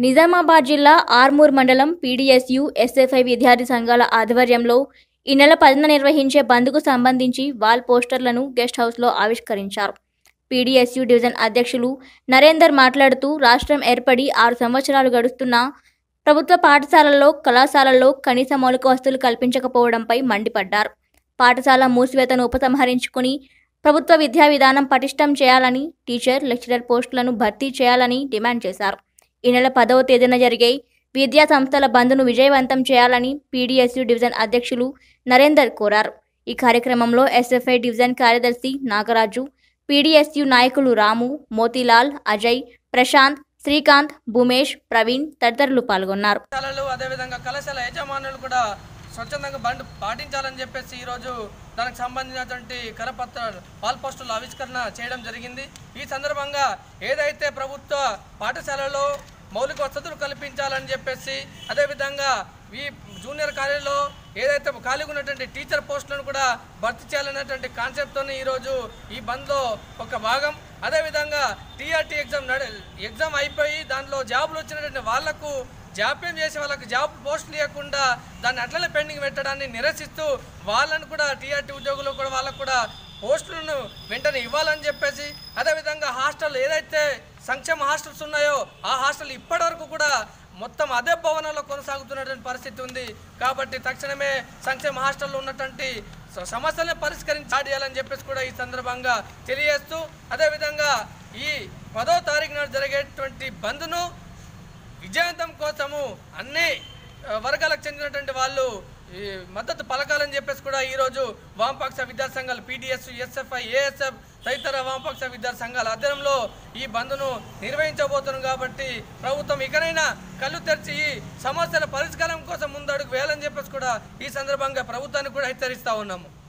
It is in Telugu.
నిజామాబాద్ జిల్లా ఆర్మూర్ మండలం పీడీఎస్యు ఎస్ఎఫ్ఐ విద్యార్థి సంఘాల ఆధ్వర్యంలో ఈ నెల పదిన నిర్వహించే బంద్కు సంబంధించి వాల్ పోస్టర్లను గెస్ట్ హౌస్లో ఆవిష్కరించారు పీడీఎస్యు డివిజన్ అధ్యక్షులు నరేందర్ మాట్లాడుతూ రాష్ట్రం ఏర్పడి ఆరు సంవత్సరాలు గడుస్తున్నా ప్రభుత్వ పాఠశాలల్లో కళాశాలల్లో కనీస మౌలిక వస్తువులు కల్పించకపోవడంపై మండిపడ్డారు పాఠశాల మూసివేతను ఉపసంహరించుకుని ప్రభుత్వ విద్యా విధానం పటిష్టం చేయాలని టీచర్ లెక్చరర్ పోస్టులను భర్తీ చేయాలని డిమాండ్ చేశారు ఈ నెల పదవ తేదీన జరిగే విద్యా సంస్థల బంద్ను విజయవంతం చేయాలని పీడీఎస్యు డివిజన్ అధ్యక్షులు నరేందర్ కోరారు ఈ కార్యక్రమంలో ఎస్ఎఫ్ఐ డివిజన్ కార్యదర్శి నాగరాజు పీడీఎస్యు నాయకులు రాము మోతీలాల్ అజయ్ ప్రశాంత్ శ్రీకాంత్ భూమేష్ ప్రవీణ్ తదితరులు పాల్గొన్నారు కళాశాలలు అదేవిధంగా కళాశాల యజమానులు కూడా స్వచ్ఛందంగా బండ్ పాటించాలని చెప్పేసి ఈరోజు దానికి సంబంధించినటువంటి కరపత్ర వాల్ పోస్టుల ఆవిష్కరణ చేయడం జరిగింది ఈ సందర్భంగా ఏదైతే ప్రభుత్వ పాఠశాలలో మౌలిక వసతులు కల్పించాలని చెప్పేసి అదేవిధంగా ఈ జూనియర్ కాలేజీలో ఏదైతే ఖాళీగా ఉన్నటువంటి టీచర్ పోస్టులను కూడా భర్తీ చేయాలనేటువంటి కాన్సెప్ట్తో ఈరోజు ఈ బంద్లో ఒక భాగం అదేవిధంగా టీఆర్టీ ఎగ్జామ్ నడ ఎగ్జామ్ అయిపోయి దాంట్లో జాబులు వచ్చినటువంటి వాళ్లకు జాప్యం చేసి వాళ్ళకి జాబ్ పోస్టులు ఇవ్వకుండా దాన్ని అట్లనే పెండింగ్ పెట్టడాన్ని నిరసిస్తూ వాళ్ళని కూడా టీఆర్టీ ఉద్యోగులు కూడా వాళ్ళకు కూడా పోస్టులను వెంటనే ఇవ్వాలని చెప్పేసి అదేవిధంగా హాస్టల్ ఏదైతే సంక్షేమ హాస్టల్స్ ఉన్నాయో ఆ హాస్టల్ ఇప్పటివరకు కూడా మొత్తం అదే భవనంలో కొనసాగుతున్నటువంటి పరిస్థితి ఉంది కాబట్టి తక్షణమే సంక్షేమ హాస్టల్లో ఉన్నటువంటి స- సమస్యలను పరిష్కరించి చేయాలని చెప్పేసి కూడా ఈ సందర్భంగా తెలియజేస్తూ అదేవిధంగా ఈ పదో తారీఖు నాడు జరిగేటువంటి బంద్ను విజయవంతం కోసము అన్ని ఆ, వర్గాలకు చెందినటువంటి వాళ్ళు ఈ మద్దతు పలకాలని చెప్పేసి కూడా ఈరోజు వామపక్ష విద్యార్థి సంఘాలు పీడిఎస్ ఎస్ఎఫ్ఐ ఏఎస్ఎఫ్ తదితర వామపక్ష విద్యార్థి సంఘాల ఆధ్వర్యంలో ఈ బంద్ను నిర్వహించబోతున్నాం కాబట్టి ప్రభుత్వం ఇకనైనా కళ్ళు తెరిచి ఈ సమస్యల పరిష్కారం కోసం ముందడుగు వేయాలని చెప్పేసి కూడా ఈ సందర్భంగా ప్రభుత్వాన్ని కూడా హెచ్చరిస్తా ఉన్నాము